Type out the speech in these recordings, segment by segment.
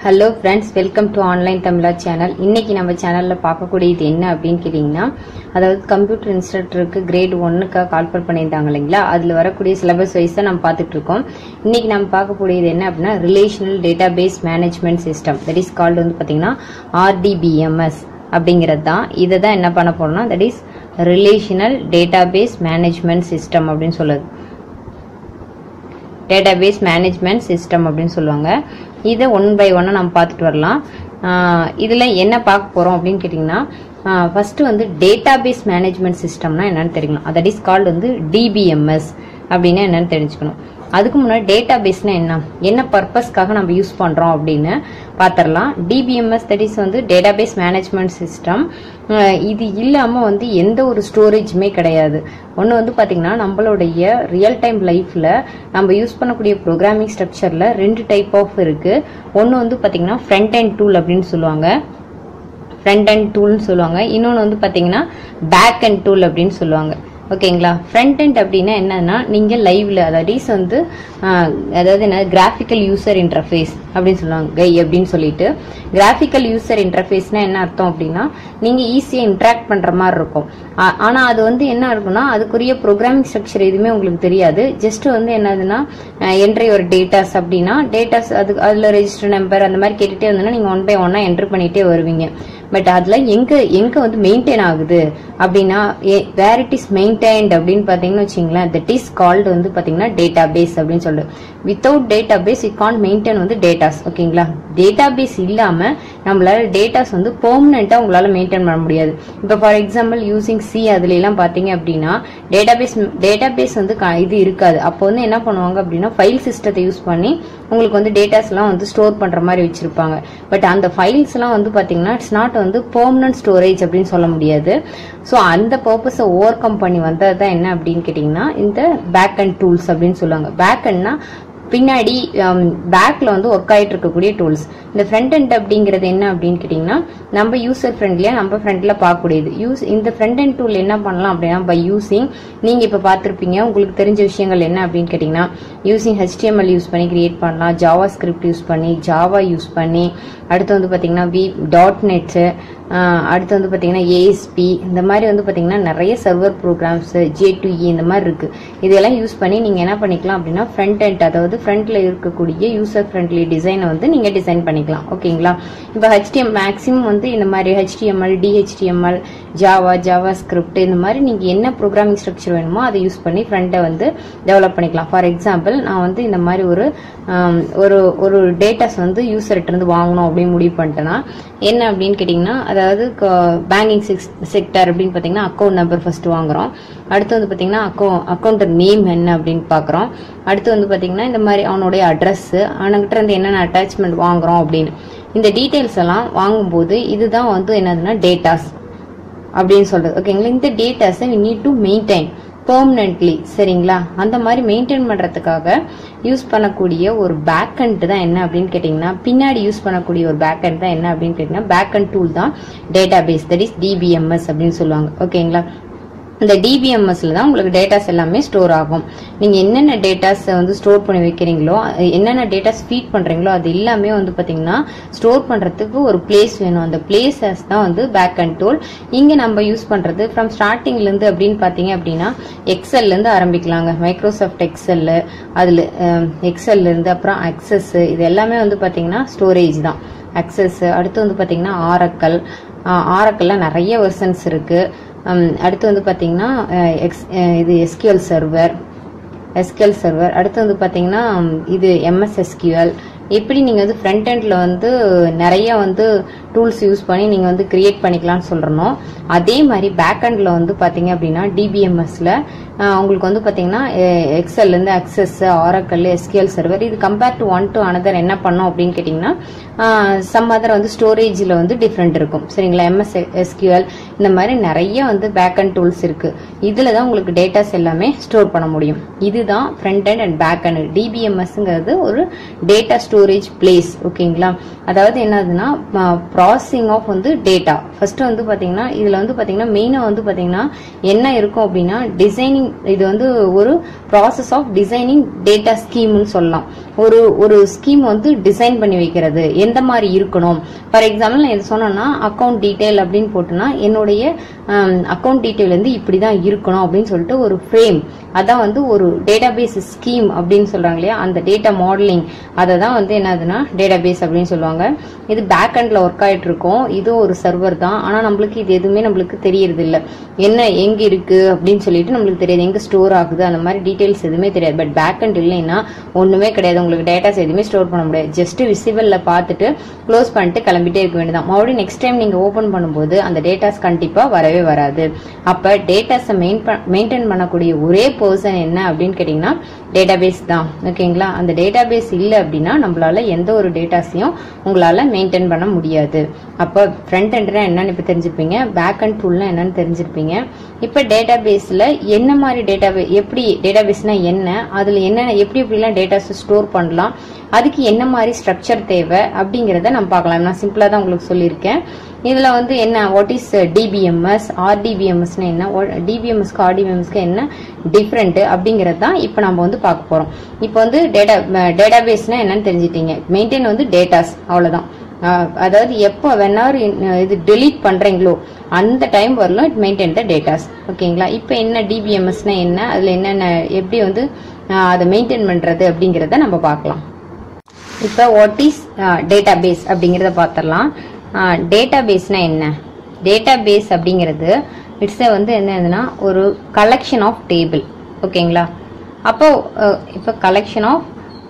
hello friends welcome to online Tamizha channel இன்னைக்கு நம்ம சேனல்ல பார்க்கக்கூடியது என்ன அப்படின்னு கேட்டிங்கன்னா அதாவது கம்ப்யூட்டர் இன்ஸ்ட்ரக்டருக்கு கிரேட் ஒன்னுக்காக கால்பர் பண்ணியிருந்தாங்க இல்லைங்களா அதில் வரக்கூடிய சிலபஸ் வைஸ் தான் நம்ம பார்த்துட்டு இருக்கோம் இன்னைக்கு நம்ம பார்க்கக்கூடியது என்ன அப்படின்னா relational database management system that is called வந்து பார்த்தீங்கன்னா ஆர்டிபிஎம்எஸ் அப்படிங்கிறது தான் இதை தான் என்ன பண்ண போறோம்னா that is relational database management system அப்படின்னு சொல்லுது டேட்டாபேஸ் மேனேஜ்மெண்ட் சிஸ்டம் அப்படின்னு சொல்லுவாங்க இதை ஒன் பை ஒன்னாக நம்ம பார்த்துட்டு வரலாம் இதில் என்ன பார்க்க போகிறோம் அப்படின்னு கேட்டிங்கன்னா ஃபஸ்ட்டு வந்து டேட்டாபேஸ் மேனேஜ்மெண்ட் சிஸ்டம்னா என்னன்னு தெரிஞ்சுக்கணும் தட் இஸ் கால்டு வந்து டிபிஎம்எஸ் அப்படின்னா என்னன்னு தெரிஞ்சுக்கணும் அதுக்கு முன்னாடி டேட்டா பேஸ்னா என்ன என்ன பர்பஸ்க்காக நம்ம யூஸ் பண்ணுறோம் அப்படின்னு பார்த்துடலாம் டிபிஎம்எஸ் தட் இஸ் வந்து டேட்டாபேஸ் மேனேஜ்மெண்ட் சிஸ்டம் இது இல்லாமல் வந்து எந்த ஒரு ஸ்டோரேஜுமே கிடையாது ஒன்று வந்து பார்த்திங்கன்னா நம்மளுடைய ரியல் டைம் லைஃப்பில் நம்ம யூஸ் பண்ணக்கூடிய ப்ரோக்ராமிங் ஸ்ட்ரக்சரில் ரெண்டு டைப் ஆஃப் இருக்குது ஒன்று வந்து பார்த்திங்கன்னா ஃப்ரண்ட் அண்ட் டூல் அப்படின்னு சொல்லுவாங்க ஃப்ரண்ட் அண்ட் டூல்னு சொல்லுவாங்க இன்னொன்று வந்து பார்த்தீங்கன்னா பேக் அண்ட் டூல் அப்படின்னு சொல்லுவாங்க ஓகேங்களா ஃப்ரண்ட் அண்ட் அப்படின்னா என்னன்னா நீங்கள் லைவ்ல அதாவது வந்து அதாவது என்ன கிராஃபிக்கல் யூசர் இன்டர்ஃபேஸ் அப்படின்னு சொல்லுவாங்க கை அப்படின்னு சொல்லிட்டு கிராஃபிக்கல் யூசர் இன்டர்ஃபேஸ்னா என்ன அர்த்தம் அப்படின்னா நீங்கள் ஈஸியாக இன்ட்ராக்ட் பண்ணுற மாதிரி இருக்கும் ஆனால் அது வந்து என்ன இருக்குன்னா அதுக்குரிய ப்ரோக்ராமிங் ஸ்ட்ரக்சர் எதுவுமே உங்களுக்கு தெரியாது ஜஸ்ட் வந்து என்னதுன்னா என்ட்ரி ஒரு டேட்டாஸ் அப்படின்னா டேட்டாஸ் அது அதில் ரெஜிஸ்டர் நம்பர் அந்த மாதிரி கேட்டுகிட்டே வந்தோன்னா நீங்கள் ஒன் பை ஒன்னாக என்ட்ரு பண்ணிகிட்டே வருவீங்க பட் அதில் எங்கே எங்கே வந்து மெயின்டைன் ஆகுது அப்படின்னா வேர் இட் இஸ் மெயின்டைன்ட் அப்படின்னு பார்த்தீங்கன்னு வச்சிங்களேன் தட் இஸ் கால்டு வந்து பார்த்தீங்கன்னா டேட்டா பேஸ் அப்படின்னு சொல்லிட்டு without database it can't maintain வந்து டேட்டாஸ் ஓகேங்களா டேட்டா பேஸ் இல்லாமல் நம்மளால டேட்டாஸ் வந்து பெர்மனெண்ட்டாக உங்களால் மெயின்டைன் பண்ண முடியாது இப்போ ஃபார் எக்ஸாம்பிள் யூசிங் சி அதுல எல்லாம் பார்த்தீங்க அப்படின்னா டேட்டா பேஸ் டேட்டா பேஸ் வந்து இது இருக்காது அப்போ வந்து என்ன பண்ணுவாங்க அப்படின்னா ஃபைல் சிஸ்டத்தை யூஸ் பண்ணி உங்களுக்கு வந்து டேட்டாஸ்லாம் வந்து ஸ்டோர் பண்ணுற மாதிரி வச்சிருப்பாங்க பட் அந்த ஃபைல்ஸ்லாம் வந்து பார்த்தீங்கன்னா இட்ஸ் நாட் வந்து பெர்மனன்ட் ஸ்டோரேஜ் அப்படின்னு சொல்ல முடியாது ஸோ அந்த பர்பஸை ஓவர் கம் பண்ணி வந்தது தான் என்ன அப்படின்னு கேட்டிங்கன்னா இந்த பேக் அண்ட் டூல்ஸ் அப்படின்னு சொல்லுவாங்க பேக் அண்ட்னா பின்னாடி பேக்ல வந்து ஒர்க் ஆகிட்டு இருக்கக்கூடிய டூல்ஸ் இந்த ஃப்ரண்ட் அண்ட் அப்படிங்கிறது என்ன அப்படின்னு கேட்டிங்கன்னா நம்ம யூசர் ஃப்ரெண்ட்லியாக நம்ம ஃப்ரெண்டில் பார்க்கக்கூடியது யூஸ் இந்த ஃப்ரண்ட் அண்ட் டூல் என்ன பண்ணலாம் அப்படின்னா பை யூசிங் நீங்கள் இப்போ பார்த்துருப்பீங்க உங்களுக்கு தெரிஞ்ச விஷயங்கள் என்ன அப்படின்னு கேட்டிங்கன்னா யூசிங் ஹெச்டிஎம்எல் யூஸ் பண்ணி கிரியேட் பண்ணலாம் ஜாவா ஸ்கிரிப்ட் யூஸ் பண்ணி ஜாவா யூஸ் பண்ணி அடுத்து வந்து பார்த்தீங்கன்னா வி டாட் நெட்டு அடுத்து வந்து பார்த்தீங்கன்னா ஏஎஸ்பி இந்த மாதிரி வந்து பார்த்தீங்கன்னா நிறைய server programs J two E இந்த மாதிரி இருக்கு இதெல்லாம் யூஸ் பண்ணி நீங்கள் என்ன பண்ணிக்கலாம் அப்படின்னா ஃப்ரண்ட் அண்ட் அதாவது ஃப்ரண்ட்ல இருக்கக்கூடிய யூசர் ஃப்ரெண்ட்லி டிசைனை வந்து நீங்கள் டிசைன் பண்ணிக்கலாம் ஓகேங்களா இப்போ ஹெச்டிஎம் மேக்ஸிமம் வந்து இந்த மாதிரி HTML DHTML Java JavaScript இந்த மாதிரி நீங்கள் என்ன ப்ரோக்ராமிங் ஸ்ட்ரக்சர் வேணுமோ அதை யூஸ் பண்ணி ஃப்ரண்ட்டை வந்து டெவலப் பண்ணிக்கலாம் ஃபார் எக்ஸாம்பிள் நான் வந்து இந்த மாதிரி ஒரு ஒரு ஒரு டேட்டாஸ் வந்து யூசர்கிட்ட இருந்து வாங்கணும் அப்படின்னு முடிவு பண்ணிட்டேன்னா என்ன அப்படின்னு கேட்டிங்கன்னா அதாவது பேங்கிங் செக்டர் அப்படின்னு பார்த்தீங்கன்னா அக்கௌண்ட் நம்பர் ஃபர்ஸ்ட் வாங்குறோம் அடுத்து வந்து பார்த்தீங்கன்னா அக்கௌ அக்கௌண்ட் நேம் என்ன அப்படின்னு பார்க்குறோம் அடுத்து வந்து பார்த்தீங்கன்னா இந்த மாதிரி அவனுடைய அட்ரஸ் அவனுக்கிட்ட இருந்து என்னென்ன அட்டாச்மெண்ட் வாங்குறோம் அப்படின்னு இந்த டீட்டெயில்ஸ் எல்லாம் வாங்கும்போது இதுதான் வந்து என்னதுன்னா டேட்டாஸ் அப்படின்னு சொல்றது ஓகேங்களா இந்த டேட்டாஸை we need to maintain permanently சரிங்களா அந்த மாதிரி மெயின்டைன் பண்ணுறதுக்காக யூஸ் பண்ணக்கூடிய ஒரு பேக் அண்ட் தான் என்ன அப்படின்னு கேட்டிங்கன்னா பின்னாடி யூஸ் பண்ணக்கூடிய ஒரு பேக் அண்ட் தான் என்ன அப்படின்னு கேட்டிங்கன்னா பேக் அண்ட் டூல் தான் database that is DBMS அப்படின்னு சொல்லுவாங்க ஓகேங்களா இந்த டிபிஎம்எஸ்ல தான் உங்களுக்கு டேட்டாஸ் எல்லாமே ஸ்டோர் ஆகும் நீங்க என்னென்ன டேட்டாஸ் வந்து ஸ்டோர் பண்ணி வைக்கிறீங்களோ என்னென்ன டேட்டாஸ் ஃபீட் பண்றீங்களோ அது எல்லாமே வந்து பாத்தீங்கன்னா ஸ்டோர் பண்றதுக்கு ஒரு பிளேஸ் வேணும் அந்த பிளேசஸ் தான் வந்து பேக் அண்ட் டூல் இங்க நம்ம யூஸ் பண்றது ஃப்ரம் ஸ்டார்டிங்ல இருந்து அப்படின்னு பாத்தீங்க அப்படின்னா எக்ஸல்ல இருந்து ஆரம்பிக்கலாங்க மைக்ரோசாஃப்ட் எக்ஸல் அதுல எக்ஸல்ல இருந்து அப்புறம் அக்சஸ் இது எல்லாமே வந்து பாத்தீங்கன்னா ஸ்டோரேஜ் தான் அக்சஸ் அடுத்து வந்து பாத்தீங்கன்னா ஆரக்கல் ஆரக்கல்ல நிறைய வெர்சன்ஸ் இருக்கு அடுத்து வந்து பார்த்தீங்கன்னா எக்ஸ் இது எஸ்கியூஎல் சர்வர் எஸ்கியூஎல் சர்வர் அடுத்து வந்து பார்த்தீங்கன்னா இது எம்எஸ் எஸ்கியூஎல் எப்படி நீங்கள் வந்து ஃப்ரண்ட் எண்டில் வந்து நிறைய வந்து டூல்ஸ் யூஸ் பண்ணி நீங்கள் வந்து கிரியேட் பண்ணிக்கலாம்னு சொல்கிறனோ அதே மாதிரி பேக் எண்டில் வந்து பார்த்தீங்க அப்படின்னா டிபிஎம்எஸ்ல உங்களுக்கு வந்து பார்த்தீங்கன்னா எக்ஸல்லேருந்து அக்சஸ் ஆரக்கல் எஸ்கியூஎல் சர்வர் இது compare to one to another என்ன பண்ணோம் அப்படின்னு கேட்டிங்கன்னா சம் அதர் வந்து ஸ்டோரேஜில் வந்து டிஃப்ரெண்ட் இருக்கும் சரிங்களா எம்எஸ் எஸ்கியூஎல் இந்த மாதிரி நிறைய வந்து பேக் அண்ட் டூல்ஸ் இருக்கு இதில் தான் உங்களுக்கு டேட்டாஸ் எல்லாமே ஸ்டோர் பண்ண முடியும் இதுதான் front end and back end டிபிஎம்எஸ்ங்கிறது ஒரு டேட்டா ஸ்டோரேஜ் பிளேஸ் ஓகேங்களா அதாவது என்னதுன்னா ப்ராசஸிங் ஆஃப் வந்து டேட்டா ஃபர்ஸ்ட் வந்து பாத்தீங்கன்னா இதுல வந்து பாத்தீங்கன்னா மெயினா வந்து பாத்தீங்கன்னா என்ன இருக்கும் அப்படின்னா டிசைனிங் இது வந்து ஒரு ப்ராசஸ் ஆஃப் டிசைனிங் டேட்டா ஸ்கீம்னு சொல்லலாம் ஒரு ஒரு ஸ்கீம் வந்து டிசைன் பண்ணி வைக்கிறது எந்த மாதிரி இருக்கணும் ஃபார் எக்ஸாம்பிள் நான் இது சொன்னேன்னா அக்கௌண்ட் டீடைல் அப்படின்னு போட்டுனா என்னுடைய அக்கௌண்ட் டீடைல் வந்து இப்படிதான் இருக்கணும் அப்படின்னு சொல்லிட்டு ஒரு ஃப்ரேம் அதான் வந்து ஒரு டேட்டாபேஸ் ஸ்கீம் அப்படின்னு சொல்றாங்க இல்லையா அந்த டேட்டா மாடலிங் அதை தான் வந்து என்னதுன்னா டேட்டாபேஸ் அப்படின்னு சொல்லுவாங்க இது பேக் அண்ட்ல ஒர்க் ஆயிட்டு இருக்கும் இது ஒரு சர்வர் தான் ஆனா நம்மளுக்கு இது எதுவுமே நம்மளுக்கு தெரியறது இல்ல என்ன எங்க இருக்கு அப்படின்னு சொல்லிட்டு நம்மளுக்கு தெரியாது எங்க ஸ்டோர் ஆகுது அந்த மாதிரி டீடைல்ஸ் எதுவுமே தெரியாது பட் பேக் அண்ட் இல்லைன்னா ஒண்ணுமே கிடையாது உங்களுக்கு டேட்டாஸ் எதுவுமே ஸ்டோர் பண்ண முடியாது ஜஸ்ட் விசிபிள்ல பார்த்துட்டு க்ளோஸ் பண்ணிட்டு கிளம்பிட்டே இருக்க வேண்டியதான் மறுபடியும் நெக்ஸ்ட் டைம் நீங்க ஓபன் பண்ணும்போது அந்த டேட்டாஸ் கண்டிப்பா வரவே வராது அப்ப டேட்டாஸை மெயின்டைன் பண்ணக்கூடிய ஒரே பர்சன் என்ன அப்படின்னு கேட்டீங்கன்னா டேட்டாபேஸ் தான் ஓகேங்களா அந்த டேட்டாபேஸ் இல்லை அப்படின்னா நம்மளால எந்த ஒரு டேட்டாஸையும் உங்களால மெயின்டைன் பண்ண முடியாது அப்ப ஃப்ரண்ட் எண்ட்னா என்னன்னு இப்ப தெரிஞ்சிருப்பீங்க பேக் அண்ட் டூல்னா என்னன்னு தெரிஞ்சிருப்பீங்க இப்ப டேட்டாபேஸ்ல என்ன மாதிரி டேட்டா எப்படி டேட்டாபேஸ்னா என்ன அதுல என்னென்ன எப்படி எப்படிலாம் டேட்டாஸ் ஸ்டோர் பண்ணலாம் அதுக்கு என்ன மாதிரி ஸ்ட்ரக்சர் தேவை அப்படிங்கறத நம்ம பார்க்கலாம் நான் சிம்பிளா தான் உங்களுக்கு சொல்லியிருக்கேன் இதுல வந்து என்ன வாட் இஸ் டிபிஎம்எஸ் ஆர்டிபிஎம்எஸ்னா என்ன டிபிஎம்எஸ்க்கு ஆர்டிபிஎம்எஸ்க்கு என்ன டிஃப்ரெண்ட் அப்படிங்கறது தான் இப்போ நம்ம வந்து பார்க்க போறோம் இப்போ வந்து டேட்டா டேட்டாபேஸ்னா என்னன்னு தெரிஞ்சிட்டீங்க மெயின்டைன் வந்து டேட்டாஸ் அவ்வளவுதான் அஹ் அதாவது எப்போ வென்னார் இது delete பண்றீங்களோ அந்த டைம் வரலும் இட் மெயின்டைன் த டேட்டாஸ் ஓகேங்களா இப்போ என்ன டிபிஎம்எஸ்னா என்ன அதுல என்னென்ன எப்படி வந்து அஹ் அதை மெயின்டைன் பண்றது அப்படிங்கறத நம்ம பார்க்கலாம் இப்போ வாட் இஸ் டேட்டாபேஸ் அப்படிங்கறத பார்த்துடலாம் டேட்டாபேஸ்னா என்ன டேட்டாபேஸ் அப்படிங்கிறது இட்ஸ் வந்து என்னதுன்னா ஒரு கலெக்ஷன் ஆஃப் டேபிள் ஓகேங்களா அப்போ அஹ், இப்போ கலெக்ஷன் ஆஃப்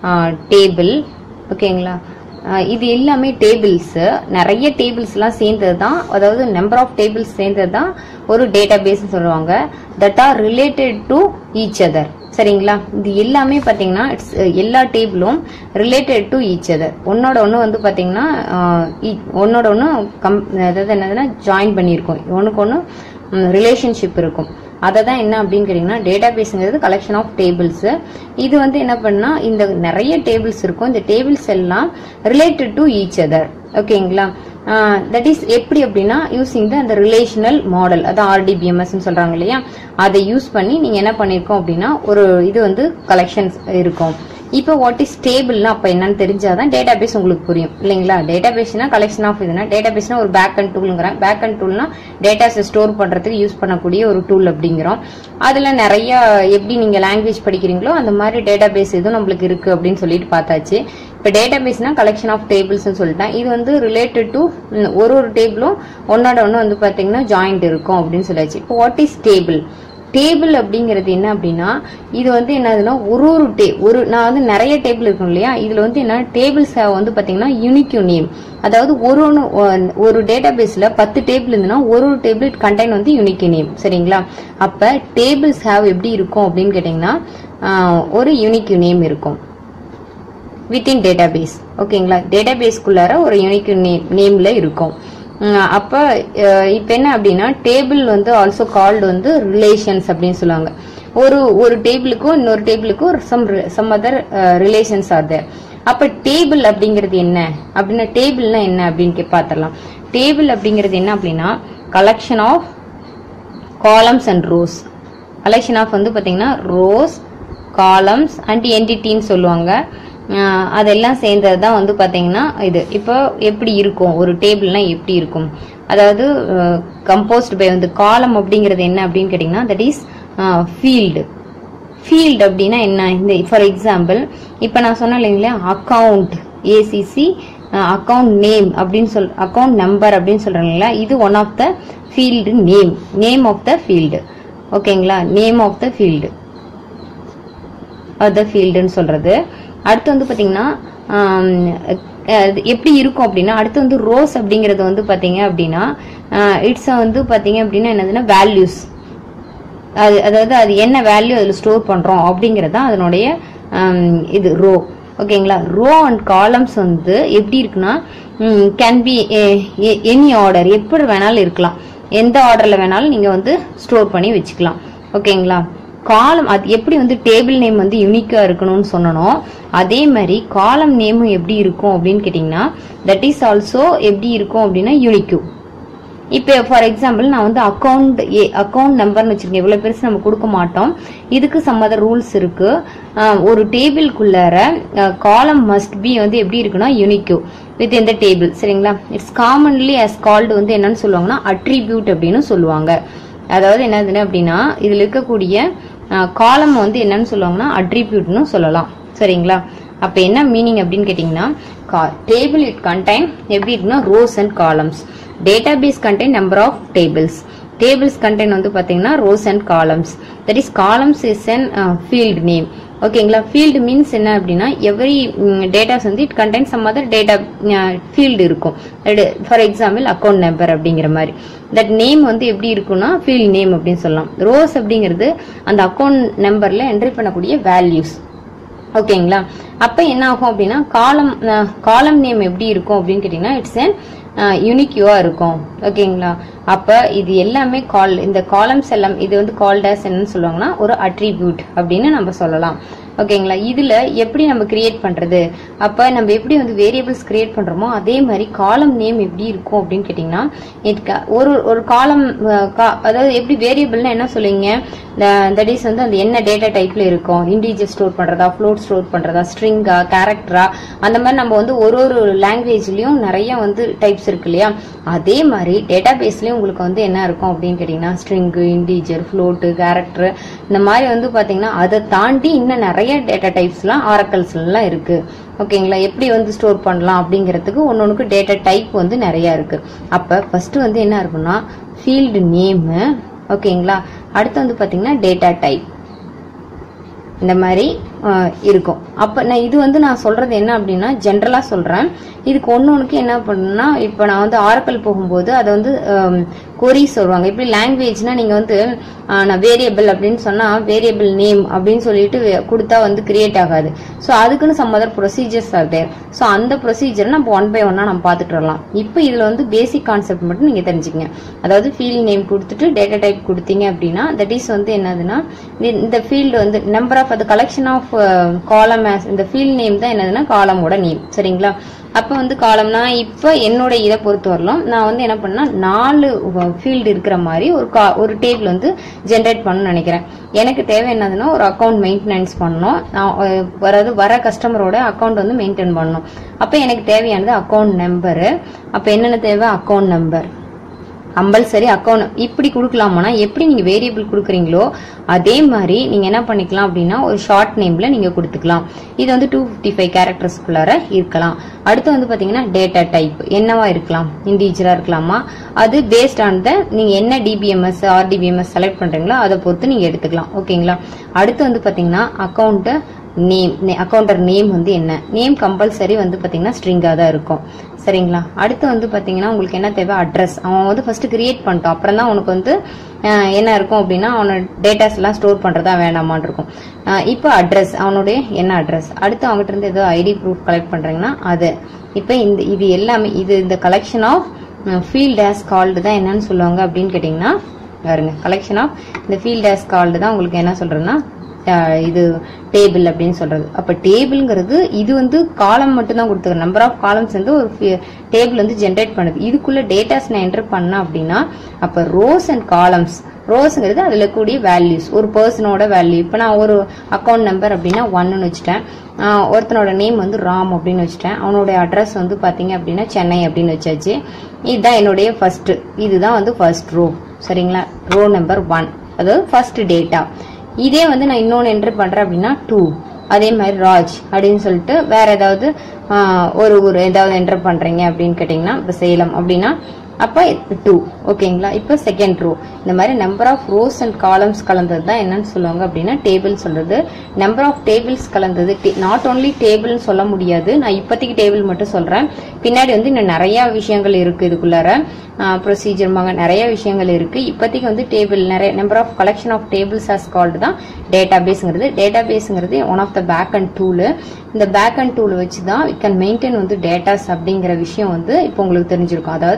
டேபிள் ஓகேங்களா அஹ், இது எல்லாமே டேபிள்ஸ் நிறைய டேபிள்ஸ்லாம் சேர்ந்தது தான் அதாவது நம்பர் ஆஃப் டேபிள்ஸ் சேர்ந்தது தான் ஒரு டேட்டாபேஸ் சொல்லுவாங்க that are related to each other சரிங்களா இது எல்லாமே பாத்தீங்கன்னா இட்ஸ் எல்லா டேபிளும் ரிலேட்டட் டு ஈச் அதர் ஒன்னோட ஒன்று வந்து பாத்தீங்கன்னா ஆஹ், each- ஒன்னோட ஒன்று கம் அதாவது என்னதுன்னா ஜாயின் பண்ணியிருக்கோம் ஒன்றுக்கு ஒன்று ரிலேஷன்ஷிப் இருக்கும் அதை தான் என்ன அப்படின்னு கேட்டிங்கன்னா டேட்டா பேஸுங்கிறது கலெக்ஷன் ஆஃப் டேபிள்ஸ் இது வந்து என்ன பண்ணா இந்த நிறைய டேபிள்ஸ் இருக்கும் இந்த டேபிள்ஸ் எல்லாம் ரிலேட்டட் டு ஈச் அதர் ஓகேங்களா தட் இஸ் எப்படி அப்படின்னா யூசிங் த அந்த ரிலேஷனல் மாடல் அதான் ஆர்டிபிஎம்எஸ் சொல்றாங்க இல்லையா அதை யூஸ் பண்ணி நீங்க என்ன பண்ணிருக்கோம் அப்படின்னா ஒரு இது வந்து கலெக்ஷன்ஸ் இருக்கும் இப்போ வாட் இஸ் டேபிள்னா அப்ப என்னன்னு தெரிஞ்சாதான் டேட்டா பேஸ் உங்களுக்கு புரியும் இல்லைங்களா டேட்டா பேஸ்னா கலெக்ஷன் ஆஃப் இதுனா டேட்டா பேஸ்னா ஒரு பேக் அண்ட் டூலுங்கிறேன் பேக் அண்ட் டூல்னா டேட்டாஸ் ஸ்டோர் பண்றதுக்கு யூஸ் பண்ணக்கூடிய ஒரு டூல் அப்படிங்கிறோம் அதுல நிறைய எப்படி நீங்க லாங்குவேஜ் படிக்கிறீங்களோ அந்த மாதிரி டேட்டா பேஸ் எதுவும் நம்மளுக்கு இருக்கு அப்படின்னு சொல்லிட்டு பார்த்தாச்சு இப்போ டேட்டா பேஸ்னா கலெக்ஷன் ஆஃப் டேபிள்ஸ் சொல்லிட்டேன் இது வந்து ரிலேட்டட் டு ஒரு ஒரு டேபிளும் ஒன்னோட ஒன்று வந்து பாத்தீங்கன்னா ஜாயிண்ட் இருக்கும் அப்படின்னு சொல்லியாச்சு இப்போ வாட் இஸ் டேபிள் டேபிள் அப்படிங்கிறது என்ன அப்படின்னா இது வந்து என்னதுன்னா ஒரு ஒரு டே ஒரு நான் வந்து நிறைய டேபிள் இருக்கும் இல்லையா இதுல வந்து என்ன டேபிள்ஸ் வந்து பாத்தீங்கன்னா யூனிக் நேம் அதாவது ஒரு ஒன்று ஒரு டேட்டா பேஸ்ல பத்து டேபிள் இருந்துன்னா ஒரு ஒரு டேபிள் கண்டெயின் வந்து யூனிக் நேம் சரிங்களா அப்ப டேபிள்ஸ் ஹேவ் எப்படி இருக்கும் அப்படின்னு கேட்டீங்கன்னா ஆஹ், ஒரு யூனிக் நேம் இருக்கும் வித்தின் டேட்டாபேஸ் ஓகேங்களா டேட்டாபேஸ்க்குள்ளார ஒரு யூனிக் நேம்ல இருக்கும் உம் அப்ப அஹ், இப்ப என்ன அப்படின்னா டேபிள் வந்து ஆல்சோ கால்டு வந்து ரிலேஷன்ஸ் அப்படின்னு சொல்லுவாங்க ஒரு ஒரு டேபிளுக்கும் இன்னொரு டேபிளுக்கும் ஒரு some some other relations are there அப்ப டேபிள் அப்படிங்கிறது என்ன அப்படின்னா டேபிள்னா என்ன அப்படின்னு கே- பார்த்திடலாம் டேபிள் அப்படிங்கிறது என்ன அப்படின்னா collection of columns and rows collection of வந்து பாத்தீங்கன்னா ரோஸ் காலம்ஸ் அண்ட் என்டிட்டின்னு சொல்லுவாங்க அஹ் அதெல்லாம் சேர்ந்தது தான் வந்து பாத்தீங்கன்னா இது இப்போ எப்படி இருக்கும் ஒரு டேபிள்னா எப்படி இருக்கும் அதாவது கம்போஸ்ட் பை வந்து காலம் அப்படிங்கிறது என்ன அப்படின்னு கேட்டிங்கன்னா தட் இஸ் ஃபீல்டு ஃபீல்டு அப்படின்னா என்ன இந்த ஃபார் எக்ஸாம்பிள் இப்போ நான் சொன்னேன் இல்லைங்களா அக்கவுண்ட் ஏசிசி அக்கவுண்ட் நேம் அப்படின்னு சொல் அக்கவுண்ட் நம்பர் அப்படின்னு சொல்றாங்களா இது one of the field name name of the field ஓகேங்களா name of the field the ஃபீல்டுன்னு சொல்றது அடுத்து வந்து பாத்தீங்கன்னா ஆம், அஹ் எப்படி இருக்கும் அப்படின்னா அடுத்து வந்து ரோஸ் அப்படிங்கறது வந்து பாத்தீங்க அப்படின்னா இட்ஸ் வந்து பாத்தீங்க அப்படின்னா என்னதுன்னா வேல்யூஸ் அது அதாவது அது என்ன வேல்யூ அதில் ஸ்டோர் பண்றோம் அப்படிங்கறது தான் அதனுடைய ஆம், இது ரோ ஓகேங்களா ரோ அண்ட் காலம்ஸ் வந்து எப்படி இருக்குன்னா கேன் பி எனி ஆர்டர் எப்படி வேணாலும் இருக்கலாம் எந்த ஆர்டர்ல வேணாலும் நீங்க வந்து ஸ்டோர் பண்ணி வச்சுக்கலாம் ஓகேங்களா காலம் அது எப்படி வந்து டேபிள் நேம் வந்து யூனிக்கா இருக்கணும்னு சொன்னனோ அதே மாதிரி காலம் நேமும் எப்படி இருக்கும் அப்படின்னு கேட்டிங்கன்னா தட் இஸ் ஆல்சோ எப்படி இருக்கும் அப்படின்னா யூனிக்யூ இப்போ ஃபார் எக்ஸாம்பிள் நான் வந்து அக்கௌண்ட் ஏ அக்கௌண்ட் நம்பர்னு வச்சிருக்கேன் இவ்வளோ பெருசு நம்ம கொடுக்க மாட்டோம் இதுக்கு சம் அதர் ரூல்ஸ் இருக்கு அஹ் ஒரு டேபிள்குள்ளார காலம் மஸ்ட் பி வந்து எப்படி இருக்குன்னா யூனிக்யூ வித் இந்த டேபிள் சரிங்களா இட்ஸ் காமன்லி as கால்டு வந்து என்னன்னு சொல்லுவாங்கன்னா அட்ரிபியூட் அப்படின்னு சொல்லுவாங்க அதாவது என்னதுன்னு அப்படின்னா இதுல இருக்கக்கூடிய காலம் வந்து என்னன்னு சொல்லுவாங்கன்னா அட்ரிபியூட்னு சொல்லலாம் சரிங்களா அப்ப என்ன மீனிங் அப்படின்னு கேட்டிங்கன்னா டேபிள் இட் கண்டைன் எப்படி இருக்குன்னா rows and columns database contain number of tables tables contain வந்து பாத்தீங்கன்னா rows and columns that is columns is an field name ஓகேங்களா ஃபீல்டு மீன்ஸ் என்ன அப்படின்னா எவ்ரி டேட்டாஸ் வந்து it contain some other data field இருக்கும் for example account number அப்படிங்கிற மாதிரி that name வந்து எப்படி இருக்கும்னா ஃபீல்ட் நேம் அப்படின்னு சொல்லலாம் ரோஸ் அப்படிங்கிறது அந்த அக்கௌண்ட் நம்பர்ல என்ட்ரி பண்ணக்கூடிய வேல்யூஸ் ஓகேங்களா அப்ப என்ன ஆகும் அப்படின்னா காலம் காலம் நேம் எப்படி இருக்கும் அப்படின்னு கேட்டீங்கன்னா இட்ஸ் அன் யூனிக்யூவா இருக்கும் ஓகேங்களா அப்ப இது எல்லாமே கால் இந்த காலம்ஸ் எல்லாம் இது வந்து கால்டாஸ் என்னன்னு சொல்லுவாங்கன்னா ஒரு அட்ரிபியூட் அப்படின்னு நம்ம சொல்லலாம் ஓகேங்களா இதுல எப்படி நம்ம கிரியேட் பண்றது அப்ப நம்ம எப்படி வந்து வேரியபிள்ஸ் கிரியேட் பண்றோமோ அதே மாதிரி காலம் நேம் எப்படி இருக்கும் அப்படின்னு கேட்டீங்கன்னா it ca- ஒரு ஒரு காலம் அதாவது எப்படி வேரியபிள்னா என்ன சொல்லுவீங்க தட் இஸ் வந்து அந்த என்ன டேட்டா டைப்ல இருக்கும் இண்டீஜர் ஸ்டோர் பண்றதா ஃப்ளோட் ஸ்டோர் பண்றதா ஸ்ட்ரிங்கா கேரக்டரா அந்த மாதிரி நம்ம வந்து ஒரு ஒரு லாங்குவேஜ்லயும் நிறைய வந்து டைப்ஸ் இருக்கு இல்லையா அதே மாதிரி டேட்டா பேஸ்லயும் உங்களுக்கு வந்து என்ன இருக்கும் அப்படின்னு கேட்டீங்கன்னா ஸ்ட்ரிங்கு இண்டீஜர் ஃப்ளோட்டு கேரக்டர் இந்த மாதிரி வந்து பாத்தீங்கன்னா அதை தாண்டி இன்னும் நிறைய டேட்டா டைப்ஸ்லாம் ஆரக்கல்ஸ்லாம் இருக்கு ஓகேங்களா எப்படி வந்து ஸ்டோர் பண்ணலாம் அப்படிங்கிறதுக்கு ஒன்னொன்னுக்கு டேட்டா டைப் வந்து நிறைய இருக்கு அப்ப ஃபர்ஸ்ட் வந்து என்ன இருக்குன்னா ஃபீல்டு நேமு ஓகேங்களா அடுத்து வந்து பாத்தீங்கன்னா டேட்டா டைப் இந்த மாதிரி அஹ், இருக்கும் அப்ப நான் இது வந்து நான் சொல்றது என்ன அப்படின்னா ஜென்ரலா சொல்றேன் இதுக்கு ஒன்னொன்னுக்கு என்ன பண்ணுன்னா இப்ப நான் வந்து ஆரக்கல் போகும்போது அதை வந்து கொரி சொல்லுவாங்க இப்படி லாங்குவேஜ்னா நீங்க வந்து அஹ், நான் வேரியபிள் அப்படின்னு சொன்னா வேரியபிள் நேம் அப்படின்னு சொல்லிட்டு கொடுத்தா வந்து கிரியேட் ஆகாது ஸோ அதுக்குன்னு some other procedures are there so அந்த ப்ரொசீஜர் நம்ம ஒன் பை ஒன்னா நம்ம பார்த்துட்டு வரலாம் இப்போ இதுல வந்து பேசிக் கான்செப்ட் மட்டும் நீங்க தெரிஞ்சுக்கங்க அதாவது ஃபீல்ட் நேம் கொடுத்துட்டு டேட்டா டைப் கொடுத்தீங்க அப்படின்னா தட் இஸ் வந்து என்னதுன்னா இந்த- இந்த ஃபீல்டு வந்து நம்பர் ஆஃப் அது கலெக்ஷன் ஆஃப் காலம் இந்த ஃபீல்ட் நேம் தான் என்னதுன்னா காலமோட நேம் சரிங்களா அப்ப வந்து காலம்னா இப்ப என்னோட இதை பொறுத்த வரலாம் நான் வந்து என்ன பண்ணா நாலு ஃபீல்டு இருக்கிற மாதிரி ஒரு கா- ஒரு டேபிள் வந்து ஜென்ரேட் பண்ணணும்னு நினைக்கிறேன் எனக்கு தேவை என்னதுன்னா ஒரு அக்கௌண்ட் மெயின்டெனன்ஸ் பண்ணணும் நான் அஹ், அதாவது வர கஸ்டமரோட அக்கௌண்ட் வந்து மெயின்டைன் பண்ணணும் அப்ப எனக்கு தேவையானது அக்கௌண்ட் நம்பரு அப்ப என்னென்ன தேவை அக்கௌண்ட் நம்பர் கம்பல்சரி அக்கௌண்ட் இப்படி கொடுக்கலாமானா எப்படி நீங்க வேரியபிள் கொடுக்குறீங்களோ அதே மாதிரி நீங்க என்ன பண்ணிக்கலாம் அப்படின்னா ஒரு ஷார்ட் நேம்ல நீங்க கொடுத்துக்கலாம் இது வந்து டூ ஃபிஃப்டி ஃபைவ் கேரக்டர்ஸ்குள்ளார இருக்கலாம் அடுத்து வந்து பாத்தீங்கன்னா டேட்டா டைப் என்னவா இருக்கலாம் இண்டீஜரா இருக்கலாமா அது பேஸ்ட் ஆன் த நீங்க என்ன டிபிஎம்எஸ் ஆர்டிபிஎம்எஸ் செலக்ட் பண்றீங்களோ அதை பொறுத்து நீங்க எடுத்துக்கலாம் ஓகேங்களா அடுத்து வந்து பாத்தீங்கன்னா அக்கௌண்ட் நேம் அக்கௌண்டர் நேம் வந்து என்ன நேம் கம்பல்சரி வந்து பாத்தீங்கன்னா ஸ்ட்ரிங்கா தான் இருக்கும் சரிங்களா அடுத்து வந்து பாத்தீங்கன்னா உங்களுக்கு என்ன தேவை அட்ரஸ் அவன் வந்து ஃபர்ஸ்ட் கிரியேட் பண்ணிட்டோம் அப்புறம் தான் உனக்கு வந்து அஹ், என்ன இருக்கும் அப்படின்னா அவனோட டேட்டாஸ் எல்லாம் ஸ்டோர் பண்றதா வேண்டாமான்னு இருக்கும் அஹ், இப்போ அட்ரஸ் அவனுடைய என்ன அட்ரஸ் அடுத்து அவங்ககிட்ட இருந்து ஏதோ ஐடி ப்ரூஃப் கலெக்ட் பண்றீங்கன்னா அது இப்போ இந்த இது எல்லாமே இது இந்த collection of field as called தான் என்னன்னு சொல்லுவாங்க அப்படின்னு கேட்டிங்கன்னா பாருங்க கலெக்ஷன் ஆஃப் இந்த ஃபீல்ட் ஆஸ் கால்டு தான் உங்களுக்கு என்ன சொல்றேன்னா அஹ் இது டேபிள் அப்படின்னு சொல்றது அப்ப டேபிள்ங்கிறது இது வந்து காலம் மட்டும் தான் கொடுத்துருக்க நம்பர் ஆஃப் காலம்ஸ் வந்து ஒரு டேபிள் வந்து ஜென்ரேட் பண்ணுது இதுக்குள்ள டேட்டாஸ் நான் என்டர் பண்ண அப்படின்னா அப்ப ரோஸ் அண்ட் காலம்ஸ் ரோஸ்ங்கிறது அதுல கூடிய வேல்யூஸ் ஒரு பர்சனோட வேல்யூ இப்போ நான் ஒரு அக்கௌண்ட் நம்பர் அப்படின்னா ஒன்னு வச்சுட்டேன் ஆஹ் ஒருத்தனோட நேம் வந்து ராம் அப்படின்னு வச்சுட்டேன் அவனோட அட்ரஸ் வந்து பாத்தீங்க அப்படின்னா சென்னை அப்படின்னு வச்சாச்சு இதுதான் என்னுடைய ஃபர்ஸ்ட் இதுதான் வந்து ஃபர்ஸ்ட் ரோ சரிங்களா ரோ நம்பர் ஒன் அதாவது ஃபர்ஸ்ட் டேட்டா இதே வந்து நான் இன்னொன்று என்டர் பண்றேன் அப்படின்னா டூ அதே மாதிரி ராஜ் அப்படின்னு சொல்லிட்டு வேற ஏதாவது ஆஹ், ஒரு ஒரு ஏதாவது என்டர் பண்றீங்க அப்படின்னு கேட்டிங்கன்னா இப்போ சேலம் அப்படின்னா அப்போ டூ ஓகேங்களா இப்போ செகண்ட் ரோ இந்த மாதிரி number of rows and columns கலந்தது தான் என்னன்னு சொல்லுவாங்க அப்படின்னா டேபிள் சொல்றது number of tables not only ஓன்லி டேபிள்னு சொல்ல முடியாது நான் இப்போதைக்கு டேபிள் மட்டும் சொல்றேன் பின்னாடி வந்து இன்னும் நிறைய விஷயங்கள் இருக்கு இதுக்குள்ளார ப்ரொசீஜர் நிறைய விஷயங்கள் இருக்கு இப்போதைக்கு வந்து டேபிள் நிறைய number of collection of tables as called தான் டேட்டா பேஸ்ங்கிறது டேட்டா பேஸ்ங்கிறது one of the back end tool இந்த பேக் அண்ட் டூல் வச்சு தான் வி கேன் மெயின்டைன் வந்து டேட்டாஸ் அப்படிங்கிற விஷயம் வந்து இப்போ உங்களுக்கு தெரிஞ்சிருக்கும் அதாவது எப்படி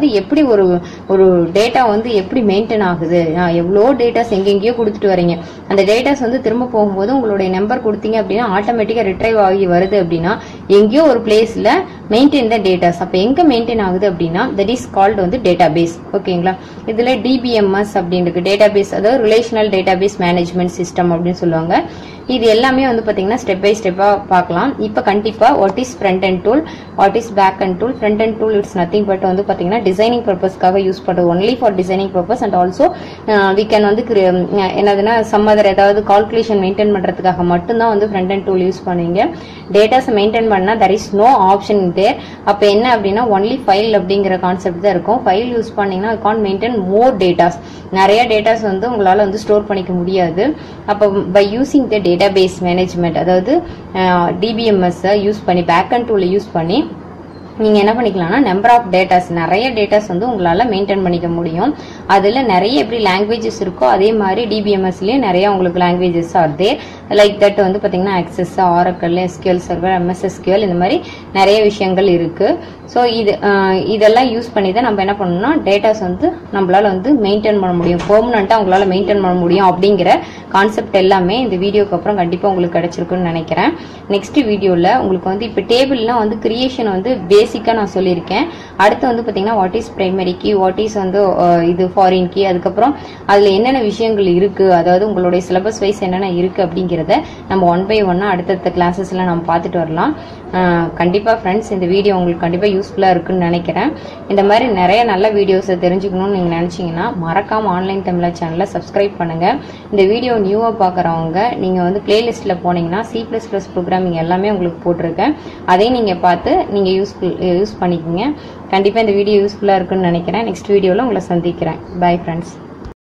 ஒரு ஒரு டேட்டா வந்து எப்படி மெயின்டைன் ஆகுது ஆஹ் எவ்வளோ டேட்டாஸ் எங்கெங்கேயோ கொடுத்துட்டு வரீங்க அந்த டேட்டாஸ் வந்து திரும்ப போகும்போது உங்களுடைய நம்பர் கொடுத்தீங்க அப்படின்னா ஆட்டோமேட்டிக்காக ரிட்ரைவ் ஆகி வருது அப்படின்னா எங்கேயோ ஒரு பிளேஸ்ல மெயின்டைன் த டேட்டாஸ் அப்போ எங்க மெயின்டைன் ஆகுது அப்படின்னா தட் இஸ் கால்டு வந்து டேட்டா பேஸ் ஓகேங்களா இதுல டிபிஎம்எஸ் அப்படின்னு இருக்கு டேட்டா பேஸ் அதாவது relational database management system அப்படின்னு சொல்லுவாங்க இது எல்லாமே வந்து பாத்தீங்கன்னா ஸ்டெப் பை ஸ்டெப்பா பார்க்கலாம் இப்போ கண்டிப்பா what is front end tool what is back end tool front end tool it's nothing but வந்து பாத்தீங்கன்னா டிசைனிங் பர்பஸ்க்காக யூஸ் பண்றது only for designing purpose and also we can வந்து cre- அஹ் என்னதுன்னா சம் அதர் ஏதாவது கால்குலேஷன் மெயின்டைன் பண்றதுக்காக மட்டும்தான் வந்து ஃப்ரண்ட் அண்ட் டூல் யூஸ் பண்ணுவீங்க டேட்டாஸ் மெயின்டைன் பண்ணா there is no option there அப்ப என்ன அப்படின்னா ஒன்லி ஃபைல் அப்படிங்கிற கான்செப்ட் தான் இருக்கும் ஃபைல் யூஸ் பண்ணீங்கன்னா கான் மெயின்டைன் மோர் டேட்டாஸ் நிறைய டேட்டாஸ் வந்து உங்களால வந்து ஸ்டோர் பண்ணிக்க முடியாது அப்போ by using the database management அதாவது டிபிஎம்எஸ் யூஸ் பண்ணி பேக் அண்ட் டூலை யூஸ் பண்ணி நீங்க என்ன பண்ணிக்கலாம்னா நம்பர் ஆஃப் டேட்டாஸ் நிறைய டேட்டாஸ் வந்து உங்களால மெயின்டைன் பண்ணிக்க முடியும் அதுல நிறைய எப்படி லாங்குவேஜஸ் இருக்கோ அதே மாதிரி டிபிஎம்எஸ்லயும் நிறைய உங்களுக்கு languages are there like that வந்து பாத்தீங்கன்னா access Oracle SQL server MSSQL இந்த மாதிரி நிறைய விஷயங்கள் இருக்கு ஸோ இது அஹ், இதெல்லாம் யூஸ் பண்ணி தான் நம்ம என்ன பண்ணணும்னா டேட்டாஸ் வந்து நம்மளால வந்து மெயின்டைன் பண்ண முடியும் பெர்மனண்டா உங்களால மெயின்டைன் பண்ண முடியும் அப்படிங்கிற கான்செப்ட் எல்லாமே இந்த வீடியோக்கு அப்புறம் கண்டிப்பா உங்களுக்கு கிடைச்சிருக்குன்னு நினைக்கிறேன் நெக்ஸ்ட் வீடியோல உங்களுக்கு வந்து இப்போ டேபிள்லாம் வந்து கிரியேஷன் வந்து பேசிக்கா நான் சொல்லியிருக்கேன் அடுத்து வந்து பாத்தீங்கன்னா what is primary key what is வந்து அஹ், இது ஃபாரின் கீ அதுக்கப்புறம் அதுல என்னென்ன விஷயங்கள் இருக்கு அதாவது உங்களுடைய சிலபஸ் வைஸ் என்னென்ன இருக்கு அப்படிங்கிறத நம்ம ஒன் பை ஒன்னா அடுத்தடுத்த கிளாஸஸ்ல நம்ம பார்த்துட்டு வரலாம் அஹ், கண்டிப்பா ஃப்ரெண்ட்ஸ் இந்த வீடியோ உங்களுக்கு கண்டிப்பா யூஸ்ஃபுல்லா இருக்குன்னு நினைக்கிறேன் இந்த மாதிரி நிறைய நல்ல வீடியோஸை தெரிஞ்சுக்கணும்னு நீங்க நினைச்சீங்கன்னா மறக்காம ஆன்லைன் தமிழா சேனலை சப்ஸ்கிரைப் பண்ணுங்க இந்த வீடியோ நியூவா பாக்குறவங்க நீங்க வந்து பிளேலிஸ்ட்ல போனீங்கன்னா சி பிளஸ் பிளஸ் ப்ரோக்ராமிங் எல்லாமே உங்களுக்கு போட்டிருக்கேன் அதையும் நீங்க பார்த்து நீங்க யூஸ்ஃபுல் யூஸ் பண்ணிக்கோங்க கண்டிப்பா இந்த வீடியோ யூஸ்ஃபுல்லா இருக்குன்னு நினைக்கிறேன் நெக்ஸ்ட் வீடியோல உங்களை சந்திக்கிறேன் பை ஃப்ரெண்ட்ஸ்